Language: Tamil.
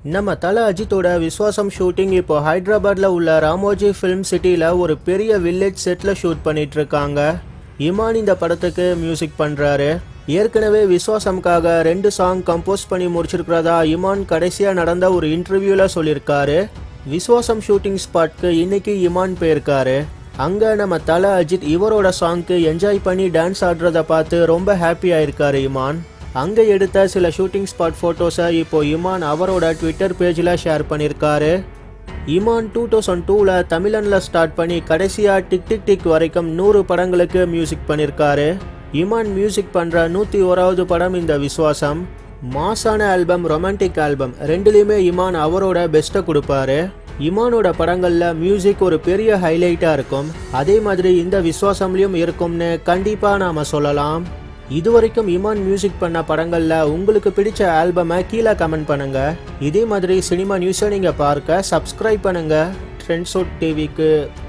நம்ம தல அஜித்தோட விஸ்வாசம் ஷூட்டிங் இப்போ ஹைதராபாத்ல உள்ள ராமோஜி ஃபிலிம் சிட்டில ஒரு பெரிய வில்லேஜ் செட்ல ஷூட் பண்ணிட்டு இருக்காங்க இமான் இந்த படத்துக்கு மியூசிக் பண்றாரு ஏற்கனவே விஸ்வாசம்காக ரெண்டு சாங் கம்போஸ் பண்ணி முடிச்சிருக்கிறதா இமான் கடைசியா நடந்த ஒரு இன்டர்வியூல சொல்லியிருக்காரு விஸ்வாசம் ஷூட்டிங் ஸ்பாட்க்கு இன்னைக்கு இமான் போயிருக்காரு அங்க நம்ம தல அஜித் இவரோட சாங்க்கு என்ஜாய் பண்ணி டான்ஸ் ஆடுறத பார்த்து ரொம்ப ஹாப்பி ஆயிருக்காரு இமான் அங்க எடுத்த சில ஷூட்டிங் ஸ்பாட் போட்டோஸை இப்போ இமான் அவரோட ட்விட்டர் பேஜில் ஷேர் பண்ணியிருக்காரு இமான் டூ தௌசண்ட் டூவில் தமிழனில் ஸ்டார்ட் பண்ணி கடைசியாக டிக் டிக் டிக் வரைக்கும் நூறு படங்களுக்கு மியூசிக் பண்ணியிருக்காரு இமான் மியூசிக் பண்ணுற நூற்றி ஓராவது படம் இந்த விஸ்வாசம் மாசான ஆல்பம் ரொமான்டிக் ஆல்பம் ரெண்டுலேயுமே இமான் அவரோட பெஸ்ட்டை கொடுப்பாரு இமானோட படங்களில் மியூசிக் ஒரு பெரிய ஹைலைட்டாக இருக்கும் அதே மாதிரி இந்த விஸ்வாசம்லேயும் இருக்கும்னு கண்டிப்பாக நாம் சொல்லலாம் இதுவரைக்கும் இமான் மியூசிக் பண்ண படங்கள்ல உங்களுக்கு பிடிச்ச ஆல்பமை கீழே கமெண்ட் பண்ணுங்க இதே மாதிரி சினிமா நியூஸை நீங்க பார்க்க சப்ஸ்கிரைப் பண்ணுங்க ட்ரெண்ட்ஸோட் டிவிக்கு